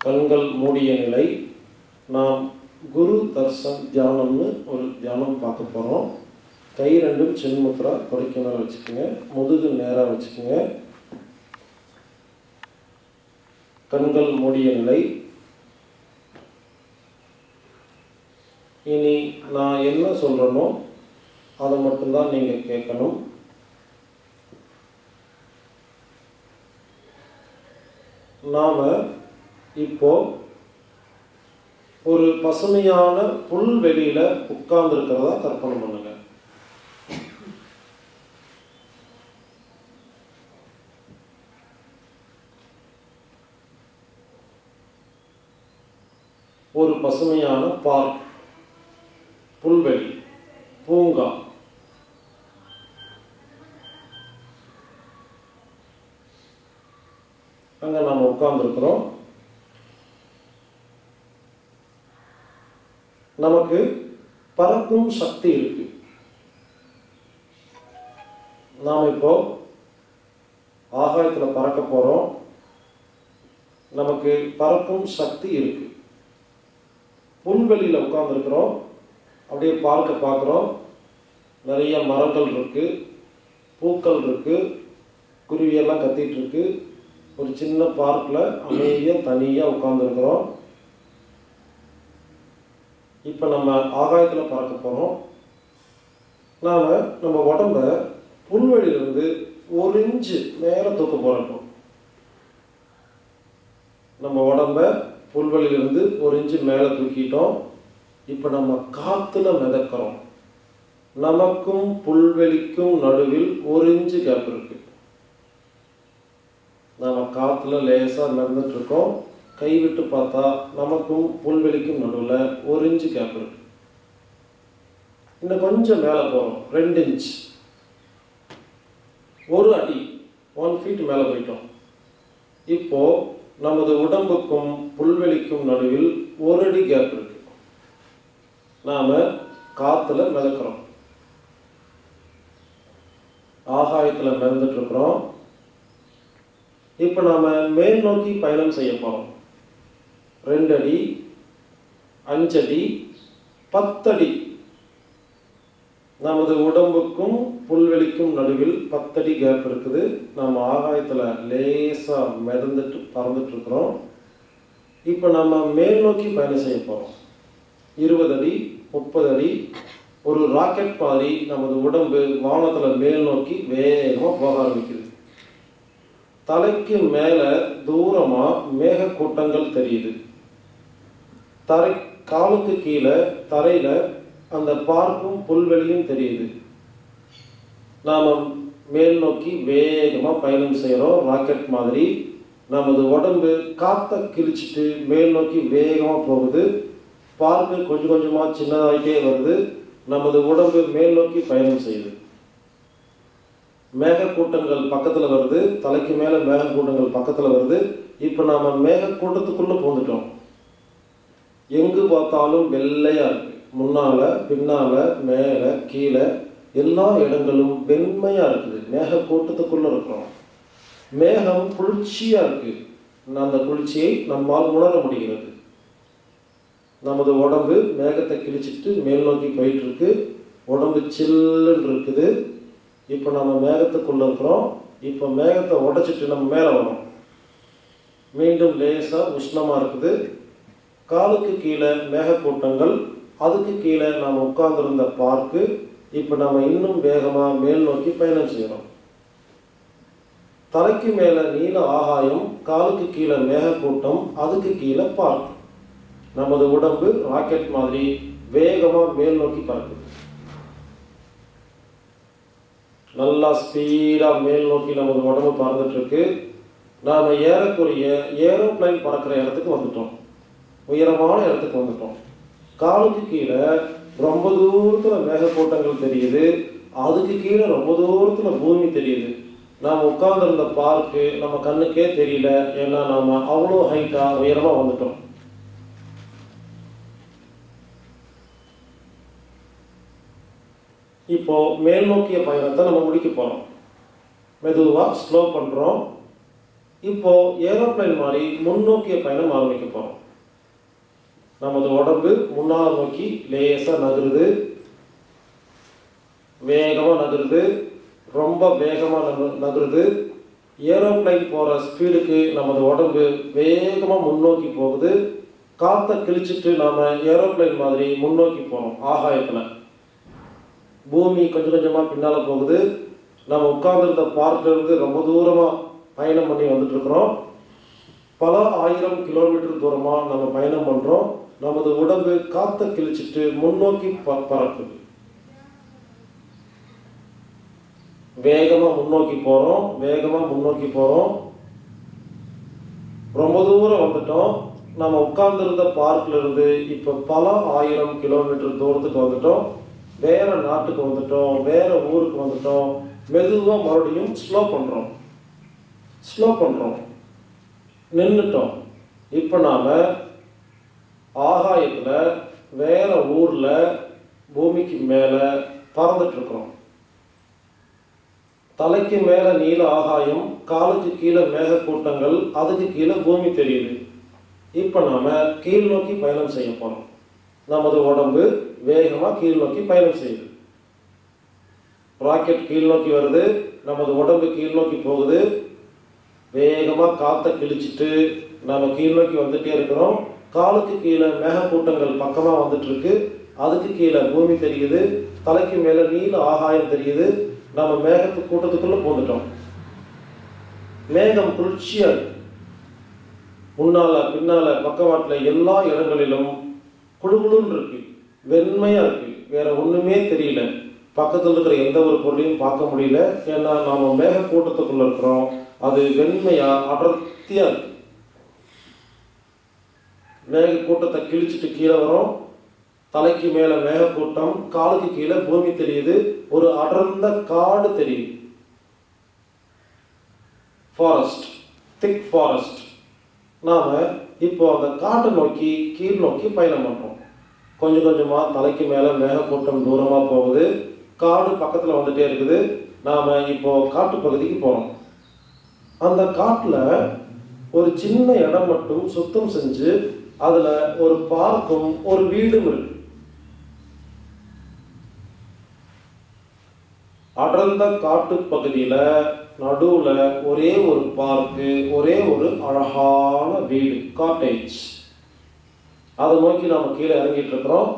கண்கள் மூடிய நிலை நாம் குரு தர்சன் தியானம்னு ஒரு தியானம் பார்க்க போகிறோம் கை ரெண்டும் சின்முத்ரா கொடைக்கு மேலே வச்சுக்கோங்க முதுகு நேராக வச்சுக்கோங்க கண்கள் மூடிய நிலை இனி நான் என்ன சொல்கிறேனோ அதை மட்டும்தான் நீங்கள் கேட்கணும் நாம் இப்போ ஒரு பசுமையான புல்வெளியில் உட்கார்ந்துருக்கிறதா கற்பனை பண்ணுங்க ஒரு பசுமையான பார்க் புல்வெளி பூங்கா அங்கே நாம் உட்கார்ந்துருக்கிறோம் நமக்கு பறக்கும் சக்தி இருக்கு நாம் இப்போ ஆகாயத்தில் பறக்க போகிறோம் நமக்கு பறக்கும் சக்தி இருக்கு புல்வெளியில் உட்காந்துருக்குறோம் அப்படியே பார்க்க பார்க்குறோம் நிறைய மரங்கள் இருக்கு பூக்கள் இருக்கு குருவியெல்லாம் கத்திட்டு இருக்கு ஒரு சின்ன பார்க்கில் அமைதியாக தனியாக உட்காந்துருக்குறோம் இப்போ நம்ம ஆகாயத்தில் பறக்க போகிறோம் நாம் நம்ம உடம்ப புல்வெளியிலிருந்து ஒரு இன்ச்சு மேலே தூக்க போகிறோம் நம்ம உடம்ப புல்வெளியிலிருந்து ஒரு இன்ச்சு மேலே தூக்கிட்டோம் இப்போ நம்ம காற்றுல மிதக்கிறோம் நமக்கும் புல்வெளிக்கும் நடுவில் ஒரு இன்ச்சு கேப் இருக்கு நம்ம காற்றுல லேசாக மிதந்துட்டு இருக்கோம் கைவிட்டு பார்த்தா நமக்கும் புல்வெளிக்கும் நடுவில் ஒரு இன்ச்சு கேப் இருக்கு இன்னும் கொஞ்சம் மேலே போகிறோம் ரெண்டு இன்ச் ஒரு அடி ஒன் ஃபீட் மேலே போயிட்டோம் இப்போ நமது உடம்புக்கும் புல்வெளிக்கும் நடுவில் ஒரு அடி கேப் இருக்கு நாம காத்துல மிதக்கிறோம் ஆகாயத்துல மிதந்துட்டு இருக்கிறோம் இப்போ நாம மேல் நோக்கி பயணம் செய்ய போறோம் ரெண்டு அடி அஞ்சடி பத்தடி நமது உடம்புக்கும் புல்வெளிக்கும் நடுவில் பத்தடி கேப் இருக்குது நம்ம ஆகாயத்தில் லேசாக மிதந்துட்டு பறந்துட்டு இருக்கிறோம் இப்போ நம்ம மேல் நோக்கி பயணம் செய்ய போகிறோம் இருபது அடி முப்பது அடி ஒரு ராக்கெட் மாதிரி நமது உடம்பு வானத்தில் மேல் நோக்கி வேகமாக போக ஆரம்பிக்குது தலைக்கு மேலே தூரமாக மேகக்கூட்டங்கள் தெரியுது தரை காலுக்கு கீழே தரையில் அந்த பார்க்கும் புல்வெளியும் தெரியுது நாம் மேல் நோக்கி வேகமாக பயணம் செய்கிறோம் ராக்கெட் மாதிரி நமது உடம்பு காற்றை கிழிச்சிட்டு மேல் நோக்கி வேகமாக போகுது பார்க்கு கொஞ்சம் கொஞ்சமாக சின்னதாகிட்டே வருது நமது உடம்பு மேல் நோக்கி பயணம் செய்யுது மேகக்கூட்டங்கள் பக்கத்தில் வருது தலைக்கு மேலே மேகக்கூட்டங்கள் பக்கத்தில் வருது இப்போ நாம் மேகக்கூட்டத்துக்குள்ளே போந்துட்டோம் எங்கு பார்த்தாலும் வெள்ளையாக இருக்கு முன்னால பின்னால மேலே கீழே எல்லா இடங்களும் வெண்மையா இருக்குது மேக கூட்டத்துக்குள்ள இருக்கிறோம் மேகம் குளிர்ச்சியா இருக்கு அந்த குளிர்ச்சியை நம்மால் உணர முடிகிறது நமது உடம்பு மேகத்தை கிழிச்சிட்டு மேல் நோக்கி போயிட்டு இருக்கு உடம்பு சில்லுன்னு இருக்குது இப்போ நம்ம மேகத்துக்குள்ள இருக்கிறோம் இப்போ மேகத்தை உடைச்சிட்டு நம்ம மேலே வரோம் மீண்டும் லேசாக உஷ்ணமாக இருக்குது காலுக்கு கீழே மேகக்கூட்டங்கள் அதுக்கு கீழே நாம் உட்கார்ந்துருந்த பார்க்கு இப்போ நம்ம இன்னும் வேகமாக மேல் நோக்கி பயணம் செய்கிறோம் தலைக்கு மேலே நீல ஆகாயம் காலுக்கு கீழே மேகக்கூட்டம் அதுக்கு கீழே பார்க் நமது உடம்பு ராக்கெட் மாதிரி வேகமாக மேல் நோக்கி பறக்குது நல்லா ஸ்பீடாக மேல் நோக்கி நமது உடம்பு பறந்துட்டு இருக்கு நாம் ஏறக்குறைய ஏரோப்ளைன் பறக்கிற இடத்துக்கு வந்துட்டோம் உயரமான இடத்துக்கு வந்துட்டோம் காலுக்கு கீழே ரொம்ப தூரத்தில் மேகக்கூட்டங்கள் தெரியுது அதுக்கு கீழே ரொம்ப தூரத்தில் பூமி தெரியுது நாம் உட்கார்ந்துருந்த பார்க்கு நம்ம கண்ணுக்கே தெரியல ஏன்னா நாம் அவ்வளோ ஹைட்டாக உயரமாக வந்துட்டோம் இப்போ மேல் நோக்கிய பயணத்தை நம்ம முடிக்க போகிறோம் மெதுவாக ஸ்லோ பண்ணுறோம் இப்போ ஏரோப்ளேன் மாதிரி முன்னோக்கிய பயணம் ஆரம்பிக்க போறோம் நமது உடம்பு முன்னால் நோக்கி லேசா நகருது வேகமா நகருது ரொம்ப வேகமா நகரு- நகருது ஏரோப்ளைன் போற ஸ்பீடுக்கு நமது உடம்பு வேகமா முன்னோக்கி போகுது காத்தை கிழிச்சிட்டு நாம ஏரோப்ளைன் மாதிரி முன்னோக்கி போறோம் ஆகாயத்துல பூமி கொஞ்சம் கொஞ்சமா பின்னால போகுது நம்ம உட்கார்ந்திருந்த பார்க்ல இருந்து ரொம்ப தூரமா பயணம் பண்ணி வந்துட்டு இருக்கிறோம் பல ஆயிரம் கிலோமீட்டர் தூரமா நம்ம பயணம் பண்றோம் நமது உடம்பு காத்தை கிழிச்சிட்டு முன்னோக்கி ப- பறக்குது வேகமா முன்னோக்கி போறோம் வேகமா முன்னோக்கி போறோம் ரொம்ப தூரம் வந்துட்டோம் நம்ம உட்கார்ந்திருந்த பார்க்ல இருந்து இப்ப பல ஆயிரம் கிலோமீட்டர் தூரத்துக்கு வந்துட்டோம் வேற நாட்டுக்கு வந்துட்டோம் வேற ஊருக்கு வந்துட்டோம் மெதுவா மறுபடியும் ஸ்லோ பண்றோம் ஸ்லோ பண்றோம் நின்னுட்டோம் இப்ப நாம ஆகாயத்துல வேற ஊர்ல பூமிக்கு மேல பறந்துட்டு இருக்கிறோம் தலைக்கு மேல நீல ஆகாயம் காலுக்கு கீழே மேகக்கூட்டங்கள் அதுக்கு கீழே பூமி தெரியுது இப்ப நாம கீழ் நோக்கி பயணம் செய்ய போறோம் நமது உடம்பு வேகமா கீழ் நோக்கி பயணம் செய்யுது ராக்கெட் கீழ் நோக்கி வருது நமது உடம்பு கீழ் நோக்கி போகுது வேகமா காத்தை கிழிச்சிட்டு நாம கீழ் நோக்கி வந்துட்டே இருக்கிறோம் காலுக்கு கீழே மேகக்கூட்டங்கள் பக்கமா வந்துட்டு இருக்கு அதுக்கு கீழே பூமி தெரியுது தலைக்கு மேல நீல ஆகாயம் தெரியுது நம்ம மேகத்து கூட்டத்துக்குள்ள போந்துட்டோம் மேகம் குளிர்ச்சியா இருக்கு முன்னால பின்னால பக்கவாட்டுல எல்லா இடங்களிலும் குழுகுழுன்னு இருக்கு வெண்மையா இருக்கு வேற ஒண்ணுமே தெரியல பக்கத்துல இருக்கிற எந்த ஒரு பொருளையும் பார்க்க முடியல ஏன்னா நாம மேக கூட்டத்துக்குள்ள இருக்கிறோம் அது வெண்மையா அடர்த்தியா இருக்கு மேக கூட்டத்தை கிழிச்சிட்டு கீழே வரோம் தலைக்கு மேல மேகக்கூட்டம் காலுக்கு கீழே பூமி தெரியுது ஒரு அடர்ந்த காடு தெரியுது ஃபாரஸ்ட் திக் ஃபாரஸ்ட் நாம இப்போ அந்த காட்டை நோக்கி கீழ் நோக்கி பயணம் பண்றோம் கொஞ்சம் கொஞ்சமா தலைக்கு மேல மேகக்கூட்டம் தூரமா போகுது காடு பக்கத்துல வந்துட்டே இருக்குது நாம இப்போ காட்டு பகுதிக்கு போறோம் அந்த காட்டுல ஒரு சின்ன இடம் மட்டும் சுத்தம் செஞ்சு அதுல ஒரு பார்க்கும் ஒரு வீடும் இருக்கு அடர்ந்த காட்டு பகுதியில நடுவுல ஒரே ஒரு பார்க்கு ஒரே ஒரு அழகான வீடு காட்டேஜ் அதை நோக்கி நாம கீழே இறங்கிட்டு இருக்கிறோம்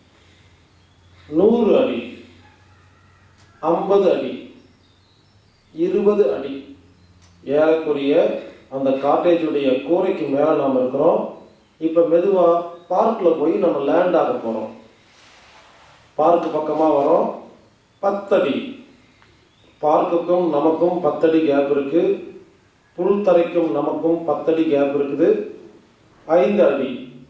நூறு அடி ஐம்பது அடி இருபது அடி ஏறக்குறைய அந்த காட்டேஜுடைய கூரைக்கு மேல நாம இருக்கிறோம் இப்ப மெதுவா பார்க்ல போய் நம்ம லேண்ட் ஆக போறோம் பார்க்கு பக்கமா வரோம் பத்தடி பார்க்குக்கும் நமக்கும் பத்தடி கேப் இருக்கு புல் தரைக்கும் நமக்கும் பத்தடி கேப் இருக்குது ஐந்து அடி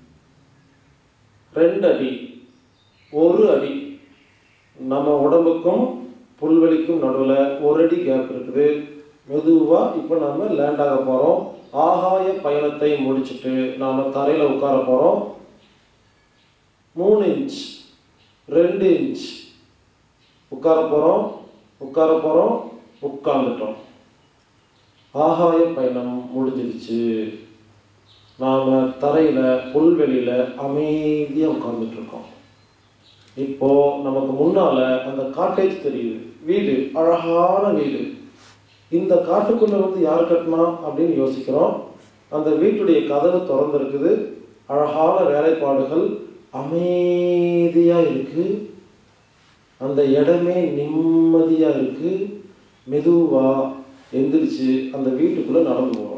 ரெண்டு அடி ஒரு அடி நம்ம உடம்புக்கும் புல்வெளிக்கும் நடுவில் ஒரு அடி கேப் இருக்குது மெதுவா இப்போ நாம லேண்ட் ஆக போறோம் ஆகாய பயணத்தை முடிச்சிட்டு நாம தரையில உட்கார போறோம் மூணு இன்ச் ரெண்டு இன்ச் உட்கார போறோம் உட்கார போறோம் உட்கார்ந்துட்டோம் ஆகாய பயணம் முடிஞ்சிருச்சு நாம தரையில புல்வெளியில அமைதியா உட்கார்ந்துட்டு இருக்கோம் இப்போ நமக்கு முன்னால அந்த காட்டேஜ் தெரியுது வீடு அழகான வீடு இந்த காட்டுக்குள்ள வந்து யார் கட்டினா அப்படின்னு யோசிக்கிறோம் அந்த வீட்டுடைய கதவு திறந்திருக்குது அழகான வேலைப்பாடுகள் அமைதியா இருக்கு அந்த இடமே நிம்மதியா இருக்கு மெதுவா எந்திரிச்சு அந்த வீட்டுக்குள்ள நடந்து போறோம்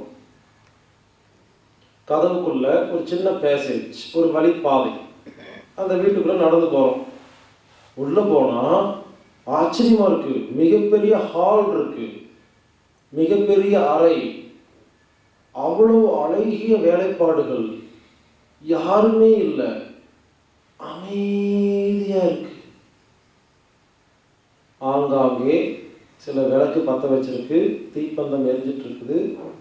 கதவுக்குள்ள ஒரு சின்ன பேசேஜ் ஒரு வழிப்பாதை அந்த வீட்டுக்குள்ள நடந்து போறோம் உள்ள போனா ஆச்சரியமா இருக்கு மிகப்பெரிய ஹால் இருக்கு மிகப்பெரிய அறை அவ்வளவு அழகிய வேலைப்பாடுகள் யாருமே இல்லை அமைதியா இருக்கு ஆங்காங்கே சில விளக்கு பத்த வச்சிருக்கு தீப்பந்தம் எரிஞ்சிட்டு இருக்குது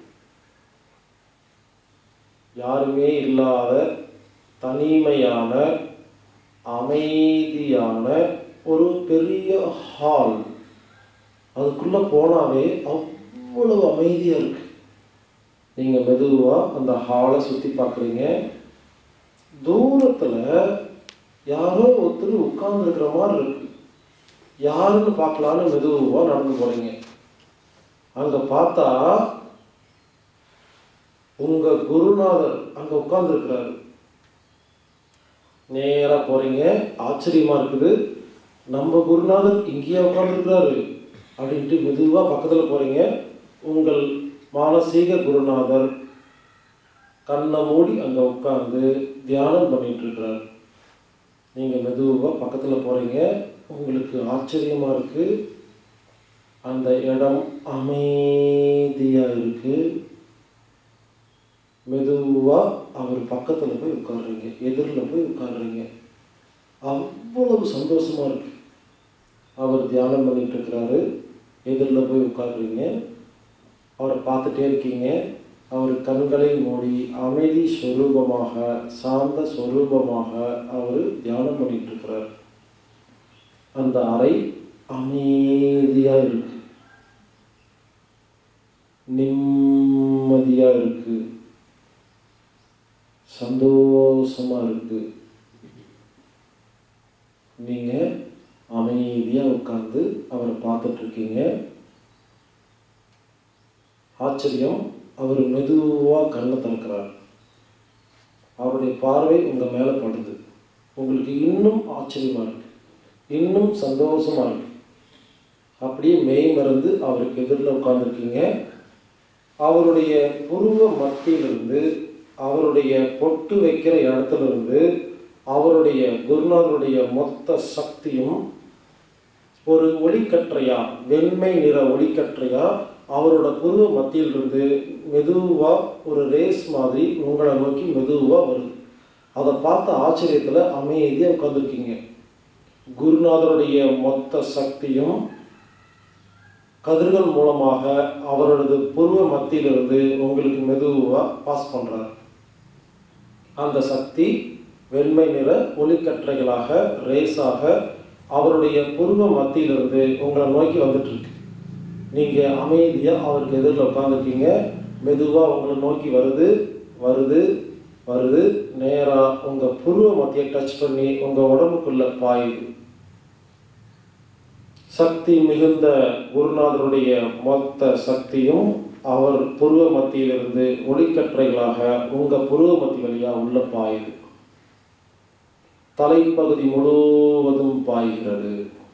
யாருமே இல்லாத தனிமையான அமைதியான ஒரு பெரிய ஹால் அதுக்குள்ள போனாவே அவ்வளவு அமைதியா இருக்கு நீங்கள் மெதுவாக அந்த ஹாலை சுற்றி பார்க்குறீங்க தூரத்தில் யாரோ ஒருத்தர் உட்கார்ந்துருக்கிற மாதிரி இருக்கு யாருன்னு பார்க்கலான்னு மெதுவாக நடந்து போகிறீங்க அங்கே பார்த்தா உங்கள் குருநாதர் அங்கே உட்கார்ந்துருக்கிறாரு நேராக போகிறீங்க ஆச்சரியமாக இருக்குது நம்ம குருநாதர் இங்கேயே உட்காந்துருக்கிறாரு அப்படின்ட்டு மெதுவாக பக்கத்தில் போகிறீங்க உங்கள் மானசீக குருநாதர் கண்ணை மூடி அங்கே உட்காந்து தியானம் பண்ணிட்டு இருக்கிறார் நீங்கள் மெதுவாக பக்கத்தில் போகிறீங்க உங்களுக்கு ஆச்சரியமாக இருக்குது அந்த இடம் அமைதியாக இருக்குது மெதுவாக அவர் பக்கத்தில் போய் உட்காடுறீங்க எதிரில் போய் உட்காடுறீங்க அவ்வளவு சந்தோஷமாக இருக்கு அவர் தியானம் பண்ணிட்டு இருக்கிறாரு எதிரில் போய் உட்காடுறீங்க அவரை பார்த்துட்டே இருக்கீங்க அவர் கண்களை மூடி அமைதி ஸ்வரூபமாக சாந்த ஸ்வரூபமாக அவர் தியானம் பண்ணிட்டு இருக்கிறார் அந்த அறை அமைதியாக இருக்கு நிம்மதியாக இருக்கு சந்தோஷமா இருக்கு நீங்க அமைதியா உட்கார்ந்து அவரை பார்த்துட்டு இருக்கீங்க ஆச்சரியம் அவர் மெதுவா கண்ணை திறக்கிறார் அவருடைய பார்வை உங்க மேல படுது உங்களுக்கு இன்னும் ஆச்சரியமா இருக்கு இன்னும் சந்தோஷமா இருக்கு அப்படியே மெய் மறந்து அவருக்கு எதிரில் உட்கார்ந்துருக்கீங்க அவருடைய புருவ மத்தியிலிருந்து அவருடைய பொட்டு வைக்கிற இடத்துல இருந்து அவருடைய குருநாதருடைய மொத்த சக்தியும் ஒரு ஒளிக்கற்றையா வெண்மை நிற ஒளிக்கற்றையா அவரோட புருவ மத்தியிலிருந்து மெதுவா ஒரு ரேஸ் மாதிரி உங்களை நோக்கி மெதுவா வருது அதை பார்த்த ஆச்சரியத்துல அமைதியா உட்காந்துருக்கீங்க குருநாதருடைய மொத்த சக்தியும் கதிர்கள் மூலமாக அவரது புருவ மத்தியிலிருந்து உங்களுக்கு மெதுவா பாஸ் பண்றார் அந்த சக்தி வெண்மை நிற ஒளிக்கற்றைகளாக ரேஸாக அவருடைய புருவ மத்தியிலிருந்து உங்களை நோக்கி வந்துட்டு இருக்கு நீங்க அமைதியா அவருக்கு எதிரில் உட்காந்துருக்கீங்க மெதுவா உங்களை நோக்கி வருது வருது வருது நேரா உங்க புருவ மத்தியை டச் பண்ணி உங்க உடம்புக்குள்ள பாயுது சக்தி மிகுந்த குருநாதருடைய மொத்த சக்தியும் அவர் புருவ மத்தியிலிருந்து ஒளிக்கற்றைகளாக உங்க புருவ மத்தி வழியா உள்ள பாயுது தலைப்பகுதி முழுவதும் பாய்கிறது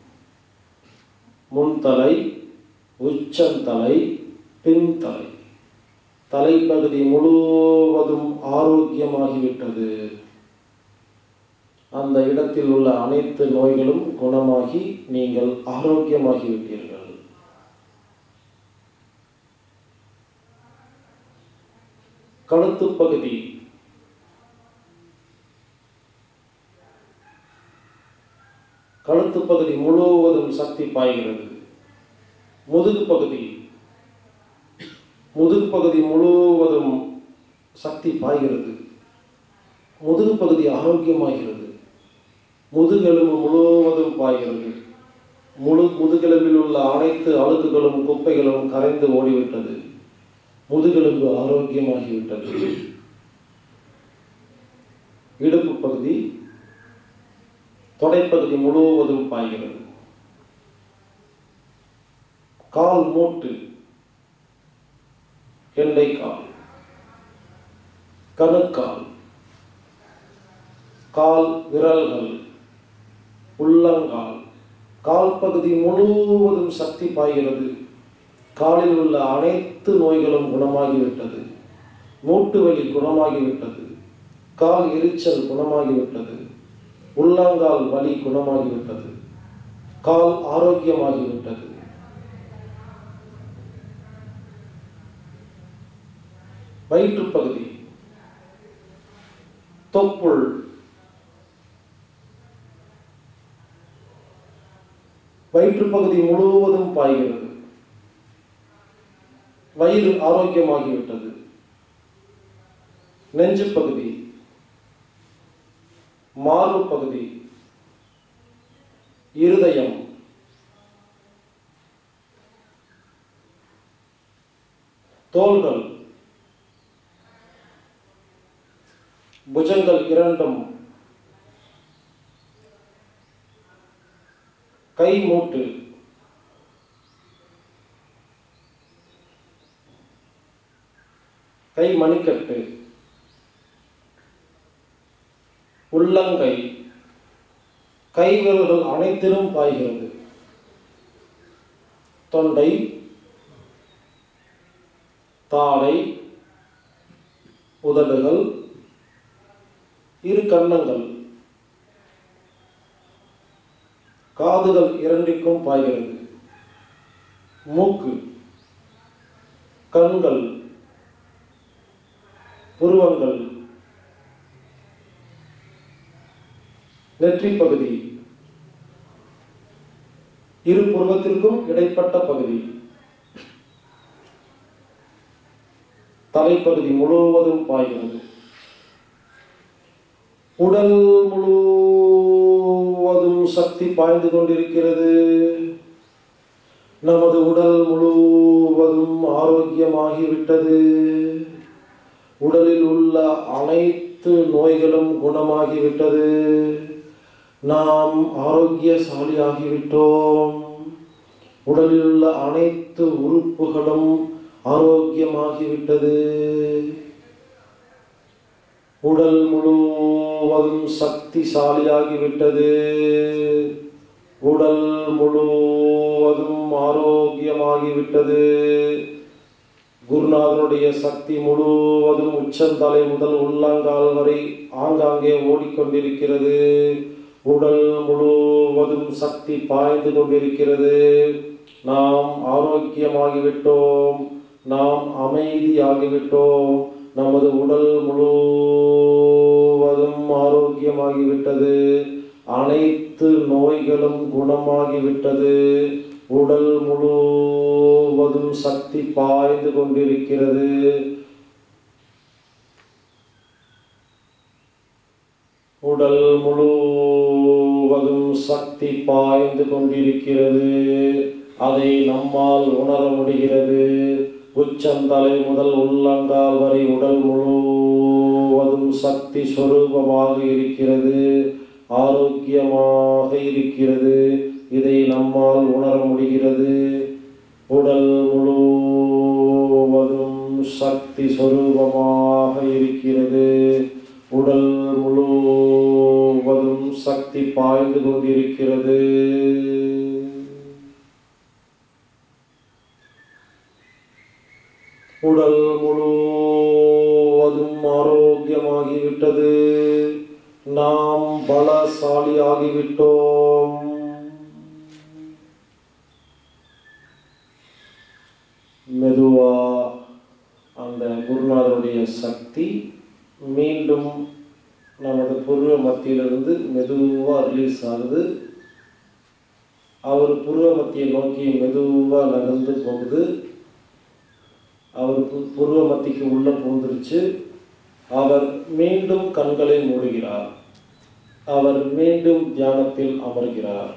முன்தலை உச்சந்தலை பின்தலை தலைப்பகுதி முழுவதும் ஆரோக்கியமாகிவிட்டது அந்த இடத்தில் உள்ள அனைத்து நோய்களும் குணமாகி நீங்கள் ஆரோக்கியமாகிவிட்டீர்கள் கழுத்து பகுதி கழுத்து பகுதி முழுவதும் சக்தி பாய்கிறது முதுகு பகுதி முதுகு பகுதி முழுவதும் சக்தி பாய்கிறது முதுகு பகுதி ஆரோக்கியமாகிறது முதுகெலும்பு முழுவதும் பாய்கிறது முழு முதுகெலும்பில் உள்ள அனைத்து அழுக்குகளும் குப்பைகளும் கரைந்து ஓடிவிட்டது முதுகெலும்பு ஆரோக்கியமாகிவிட்டது இடுப்பு பகுதி தொடைப்பகுதி முழுவதும் பாய்கிறது கால் மூட்டு கெண்டைக்கால் கணுக்கால் கால் விரல்கள் உள்ளங்கால் கால் பகுதி முழுவதும் சக்தி பாய்கிறது காலில் உள்ள அனைத்து நோய்களும் குணமாகிவிட்டது மூட்டு வலி குணமாகிவிட்டது கால் எரிச்சல் குணமாகிவிட்டது உள்ளங்கால் வலி குணமாகிவிட்டது கால் ஆரோக்கியமாகிவிட்டது வயிற்றுப் பகுதி தொப்புள் வயிற்றுப் பகுதி முழுவதும் பாய்கிறது வயிறு ஆரோக்கியமாகிவிட்டது நெஞ்சு பகுதி மார்பு பகுதி இருதயம் தோள்கள் புஜங்கள் இரண்டும் கை மூட்டு கை மணிக்கட்டு உள்ளங்கை கைவிரல்கள் அனைத்திலும் பாய்கிறது தொண்டை தாடை உதடுகள் இரு கன்னங்கள் காதுகள் இரண்டிற்கும் பாய்கிறது மூக்கு கண்கள் புருவங்கள் நெற்றி பகுதி இரு புருவத்திற்கும் இடைப்பட்ட பகுதி தலைப்பகுதி முழுவதும் பாய்கிறது உடல் முழுவதும் சக்தி பாய்ந்து கொண்டிருக்கிறது நமது உடல் முழுவதும் ஆரோக்கியமாகிவிட்டது உடலில் உள்ள அனைத்து நோய்களும் குணமாகிவிட்டது நாம் ஆரோக்கியசாலியாகிவிட்டோம் உடலில் உள்ள அனைத்து உறுப்புகளும் ஆரோக்கியமாகிவிட்டது உடல் முழுவதும் சக்திசாலியாகிவிட்டது உடல் முழுவதும் ஆரோக்கியமாகிவிட்டது குருநாதனுடைய சக்தி முழுவதும் உச்சந்தலை முதல் உள்ளங்கால் வரை ஆங்காங்கே ஓடிக்கொண்டிருக்கிறது உடல் முழுவதும் சக்தி பாய்ந்து கொண்டிருக்கிறது நாம் ஆரோக்கியமாகிவிட்டோம் நாம் அமைதியாகிவிட்டோம் நமது உடல் முழுவதும் ஆரோக்கியமாகிவிட்டது அனைத்து நோய்களும் குணமாகிவிட்டது உடல் முழுவதும் சக்தி பாய்ந்து கொண்டிருக்கிறது உடல் முழுவதும் சக்தி பாய்ந்து கொண்டிருக்கிறது அதை நம்மால் உணர முடிகிறது உச்சந்தலை முதல் உள்ளங்கால் வரை உடல் முழுவதும் சக்தி சொரூபமாக இருக்கிறது ஆரோக்கியமாக இருக்கிறது இதை நம்மால் உணர முடிகிறது உடல் முழுவதும் சக்தி சொரூபமாக இருக்கிறது உடல் முழுவதும் சக்தி பாய்ந்து கொண்டிருக்கிறது உடல் முழுவதும் ஆரோக்கியமாகிவிட்டது நாம் பலசாலியாகிவிட்டோம் மெதுவா அந்த குருநாதருடைய சக்தி மீண்டும் நமது புருவ மத்தியிலிருந்து மெதுவாக ரிலீஸ் ஆகுது அவர் புருவ மத்தியை நோக்கி மெதுவாக நகர்ந்து போகுது அவர் பு- புருவ மத்திக்கு உள்ளே பூந்துருச்சு அவர் மீண்டும் கண்களை மூடுகிறார் அவர் மீண்டும் தியானத்தில் அமர்கிறார்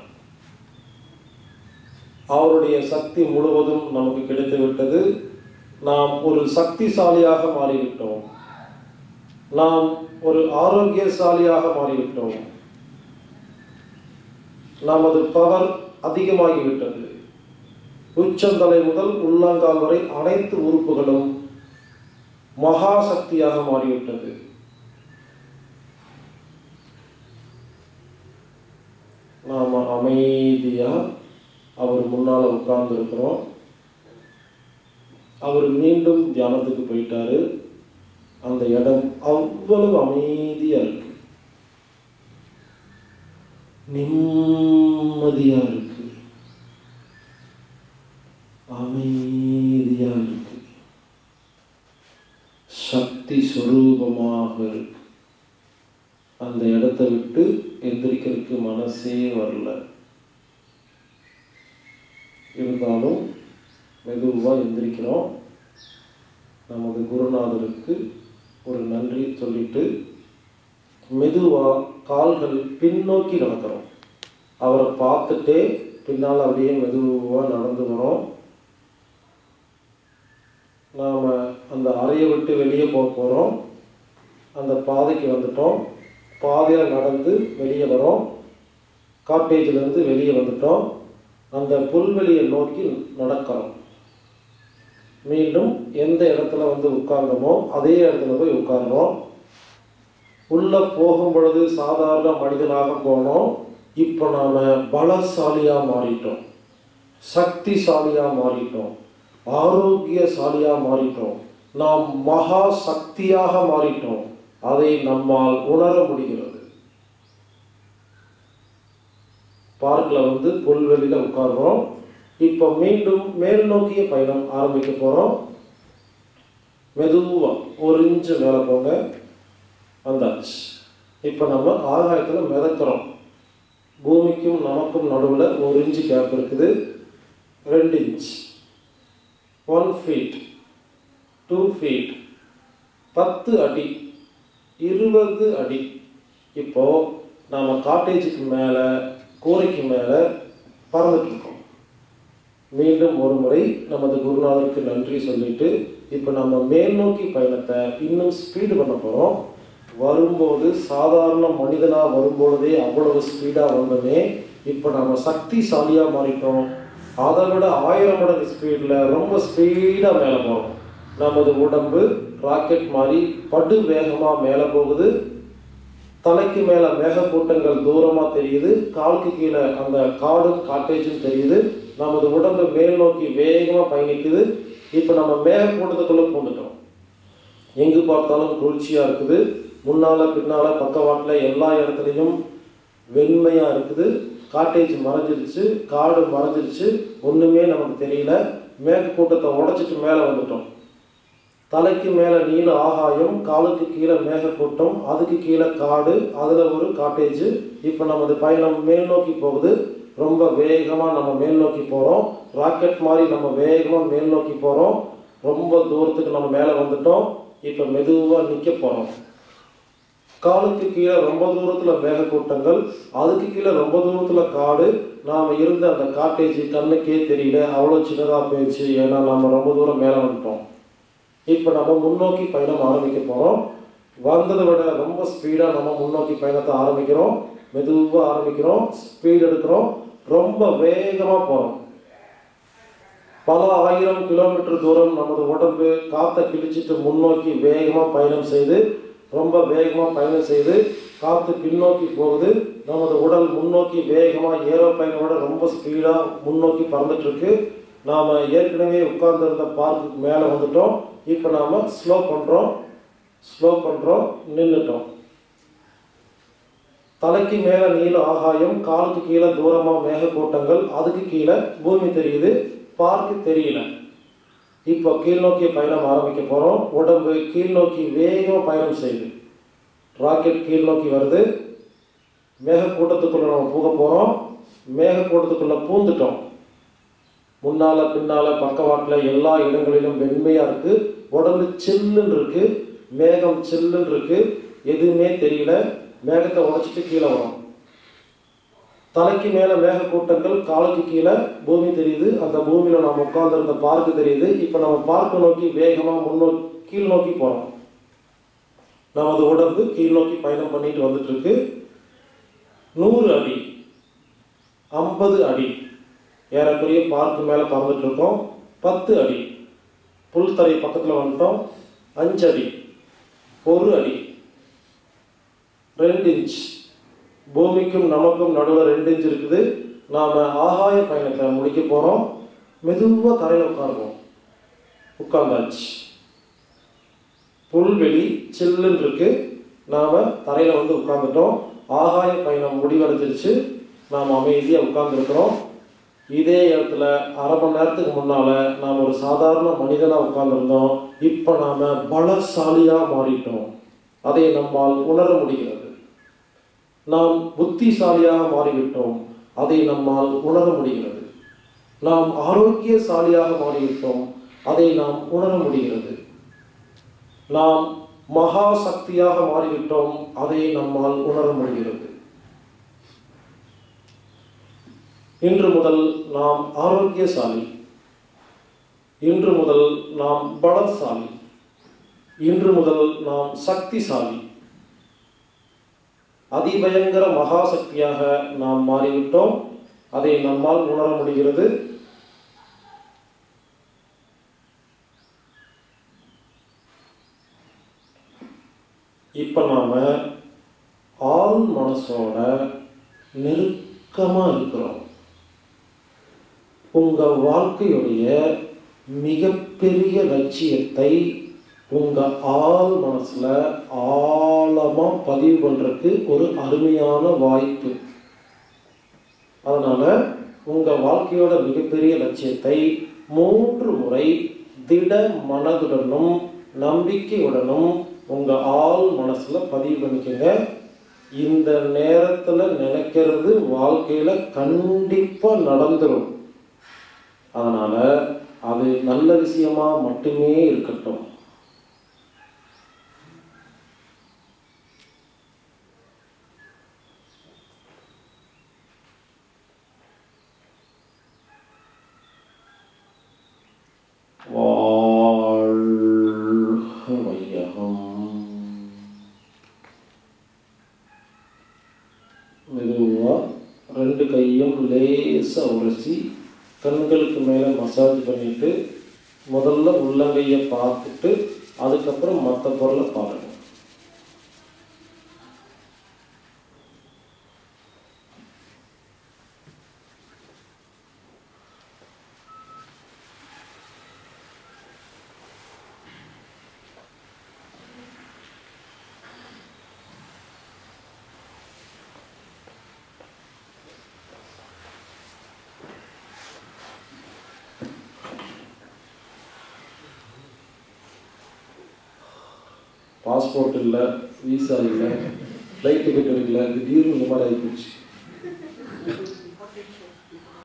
அவருடைய சக்தி முழுவதும் நமக்கு கிடைத்து விட்டது நாம் ஒரு சக்திசாலியாக மாறிவிட்டோம் நாம் ஒரு ஆரோக்கியசாலியாக மாறிவிட்டோம் நமது பவர் அதிகமாகிவிட்டது உச்சந்தலை முதல் உள்ளங்கால் வரை அனைத்து உறுப்புகளும் மகா சக்தியாக மாறிவிட்டது நாம அமைதியா அவர் முன்னால் உட்கார்ந்து இருக்கிறோம் அவர் மீண்டும் தியானத்துக்கு போயிட்டாரு அந்த இடம் அவ்வளவு அமைதியா இருக்கு நிம்மதியா இருக்கு அமைதியா இருக்கு சக்தி சொரூபமாக இருக்கு அந்த இடத்த விட்டு எந்திரிக்கிறதுக்கு மனசே வரல இருந்தாலும் மெதுவாக எந்திரிக்கிறோம் நமது குருநாதருக்கு ஒரு நன்றி சொல்லிட்டு மெதுவாக கால்கள் பின்னோக்கி நடக்கிறோம் அவரை பார்த்துட்டே பின்னால் அப்படியே மெதுவாக நடந்து வரோம் நாம் அந்த அறையை விட்டு வெளியே போக போகிறோம் அந்த பாதைக்கு வந்துட்டோம் பாதையில் நடந்து வெளியே வரோம் காட்டேஜிலேருந்து வெளியே வந்துட்டோம் அந்த புல்வெளியை நோக்கி நடக்கிறோம் மீண்டும் எந்த இடத்துல வந்து உட்கார்ந்தோமோ அதே இடத்துல போய் உட்கார்றோம் உள்ள போகும் பொழுது சாதாரண மனிதனாக போனோம் இப்போ நாம பலசாலியா மாறிட்டோம் சக்திசாலியா மாறிட்டோம் ஆரோக்கியசாலியா மாறிட்டோம் நாம் மகா சக்தியாக மாறிட்டோம் அதை நம்மால் உணர முடிகிறது பார்க்கில் வந்து புல்வெளியில் உட்கார்றோம் இப்போ மீண்டும் மேல் நோக்கிய பயணம் ஆரம்பிக்க போகிறோம் மெதுவாக ஒரு இன்ச்சு மேலே போங்க வந்தாச்சு இப்போ நம்ம ஆகாயத்தில் மிதக்கிறோம் பூமிக்கும் நமக்கும் நடுவில் ஒரு இன்ச்சு கேப் இருக்குது ரெண்டு inch one feet two feet பத்து அடி இருபது அடி இப்போ நாம் காட்டேஜுக்கு மேலே கூரைக்கு மேலே பறந்துட்டுருக்கோம் மீண்டும் ஒரு முறை நமது குருநாதருக்கு நன்றி சொல்லிட்டு இப்போ நம்ம மேல் நோக்கி பயணத்தை இன்னும் ஸ்பீடு பண்ண போகிறோம் வரும்போது சாதாரண மனிதனாக வரும்பொழுதே அவ்வளவு ஸ்பீடாக வந்தோமே இப்போ நம்ம சக்திசாலியாக மாறிட்டோம் அதை விட ஆயிரம் மடங்கு ஸ்பீடில் ரொம்ப ஸ்பீடாக மேலே போகிறோம் நமது உடம்பு ராக்கெட் மாதிரி படு வேகமாக மேலே போகுது தலைக்கு மேலே மேகக்கூட்டங்கள் தூரமாக தெரியுது காலுக்கு கீழே அந்த காடும் காட்டேஜும் தெரியுது நமது உடம்பு மேல் நோக்கி வேகமாக பயணிக்குது இப்போ நம்ம மேகக்கூட்டத்துக்குள்ளே பூந்துட்டோம் எங்கு பார்த்தாலும் குளிர்ச்சியாக இருக்குது முன்னால் பின்னால் பக்கவாட்டில் எல்லா இடத்துலையும் வெண்மையாக இருக்குது காட்டேஜ் மறைஞ்சிருச்சு காடு மறைஞ்சிருச்சு ஒன்றுமே நமக்கு தெரியல மேகக்கூட்டத்தை உடைச்சிட்டு மேலே வந்துட்டோம் தலைக்கு மேலே நீல ஆகாயம் காலுக்கு கீழே மேகக்கூட்டம் அதுக்கு கீழே காடு அதில் ஒரு காட்டேஜ் இப்போ நமது பயணம் மேல் நோக்கி போகுது ரொம்ப வேகமாக நம்ம மேல் நோக்கி போகிறோம் ராக்கெட் மாதிரி நம்ம வேகமாக மேல் நோக்கி போகிறோம் ரொம்ப தூரத்துக்கு நம்ம மேலே வந்துட்டோம் இப்போ மெதுவாக நிற்க போகிறோம் காலுக்கு கீழே ரொம்ப தூரத்தில் மேகக்கூட்டங்கள் அதுக்கு கீழே ரொம்ப தூரத்தில் காடு நாம் இருந்த அந்த காட்டேஜ் கண்ணுக்கே தெரியல அவ்வளோ சின்னதாக போயிடுச்சு ஏன்னா நம்ம ரொம்ப தூரம் மேலே வந்துட்டோம் இப்போ நம்ம முன்னோக்கி பயணம் ஆரம்பிக்க போகிறோம் வந்ததை விட ரொம்ப ஸ்பீடாக நம்ம முன்னோக்கி பயணத்தை ஆரம்பிக்கிறோம் மெதுவாக ஆரம்பிக்கிறோம் ஸ்பீடு எடுக்கிறோம் ரொம்ப வேகமாக போகிறோம் பல ஆயிரம் கிலோமீட்டர் தூரம் நமது உடம்பு காற்றை கிழிச்சிட்டு முன்னோக்கி வேகமாக பயணம் செய்து ரொம்ப வேகமாக பயணம் செய்து காற்று பின்னோக்கி போகுது நமது உடல் முன்னோக்கி வேகமாக ஏரோ பயணோட ரொம்ப ஸ்பீடாக முன்னோக்கி பறந்துட்டு இருக்கு நாம் ஏற்கனவே உட்கார்ந்திருந்த பார்க்குக்கு மேலே வந்துட்டோம் இப்போ நாம் ஸ்லோ பண்ணுறோம் ஸ்லோ பண்ணுறோம் நின்றுட்டோம் தலைக்கு மேலே நீல ஆகாயம் காலுக்கு கீழே தூரமாக மேகக்கூட்டங்கள் அதுக்கு கீழே பூமி தெரியுது பார்க்கு தெரியல இப்போ கீழ்நோக்கிய பயணம் ஆரம்பிக்க போகிறோம் உடம்பு கீழ்நோக்கி வேகமாக பயணம் செய்யுது ராக்கெட் கீழ்நோக்கி வருது மேகக்கூட்டத்துக்குள்ளே நம்ம போக போகிறோம் மேகக்கூட்டத்துக்குள்ளே பூந்துட்டோம் முன்னால் பின்னால் பக்கவாட்டில் எல்லா இடங்களிலும் வெண்மையாக இருக்குது உடம்பு சில்லுன்னு இருக்குது மேகம் சில்லுன்னு இருக்குது எதுவுமே தெரியல மேகத்தை உடைச்சிட்டு கீழே வரும் தலைக்கு மேலே மேகக்கூட்டங்கள் காலுக்கு கீழே பூமி தெரியுது அந்த பூமியில் நம்ம உட்கார்ந்திருந்த பார்க்கு தெரியுது இப்போ நம்ம பார்க்க நோக்கி வேகமாக முன்னோக்கி கீழ் நோக்கி போகிறோம் நமது உடம்பு கீழ் நோக்கி பயணம் பண்ணிட்டு வந்துட்டு இருக்கு நூறு அடி ஐம்பது அடி ஏறக்குறைய பார்க்கு மேலே பறந்துட்டு இருக்கோம் பத்து அடி புல்தரை பக்கத்தில் வந்துட்டோம் அஞ்சு அடி ஒரு அடி ரெண்டு இன்ச் பூமிக்கும் நமக்கும் நடுவில் ரெண்டு இன்ச் இருக்குது நாம் ஆகாய பயணத்தை முடிக்க போகிறோம் மெதுவாக தரையில் உட்காருவோம் உட்கார்ந்தாச்சு புல்வெளி சில்லுன்னு இருக்கு நாம் தரையில் வந்து உட்காந்துட்டோம் ஆகாய பயணம் முடிவடைஞ்சிருச்சு நாம் அமைதியாக உட்கார்ந்துருக்கிறோம் இதே இடத்துல அரை மணி நேரத்துக்கு முன்னால் நாம் ஒரு சாதாரண மனிதனாக உட்கார்ந்துருந்தோம் இப்போ நாம் பலசாலியாக மாறிட்டோம் அதை நம்மால் உணர முடிகிறது நாம் புத்திசாலியாக மாறிவிட்டோம் அதை நம்மால் உணர முடிகிறது நாம் ஆரோக்கியசாலியாக மாறிவிட்டோம் அதை நாம் உணர முடிகிறது நாம் மகா சக்தியாக மாறிவிட்டோம் அதை நம்மால் உணர முடிகிறது இன்று முதல் நாம் ஆரோக்கியசாலி இன்று முதல் நாம் பலசாலி இன்று முதல் நாம் சக்திசாலி அதிபயங்கர மகாசக்தியாக நாம் மாறிவிட்டோம் அதை நம்மால் உணர முடிகிறது இப்போ நாம ஆள் மனசோட நெருக்கமாக இருக்கிறோம் உங்கள் வாழ்க்கையுடைய மிகப்பெரிய லட்சியத்தை உங்கள் ஆள் மனசில் ஆழமாக பதிவு பண்ணுறதுக்கு ஒரு அருமையான வாய்ப்பு அதனால் உங்கள் வாழ்க்கையோட மிகப்பெரிய லட்சியத்தை மூன்று முறை திட மனதுடனும் நம்பிக்கையுடனும் உங்கள் ஆள் மனசில் பதிவு பண்ணிக்கோங்க இந்த நேரத்தில் நினைக்கிறது வாழ்க்கையில் கண்டிப்பாக நடந்துடும் அதனால் அது நல்ல விஷயமா மட்டுமே இருக்கட்டும் வாழ்க வையகம் மெதுவாக ரெண்டு கையும் லேசாக உரசி கண்களுக்கு மேலே மசாஜ் பண்ணிட்டு முதல்ல உள்ளங்கையை பார்த்துட்டு அதுக்கப்புறம் மற்ற பொருளை பாருங்க பாஸ்போர்ட் இல்லை விசா இல்லை ஃப்ளைட் டிக்கெட் எடுக்கல திடீர்னு இந்த மாதிரி ஆகிப்போச்சு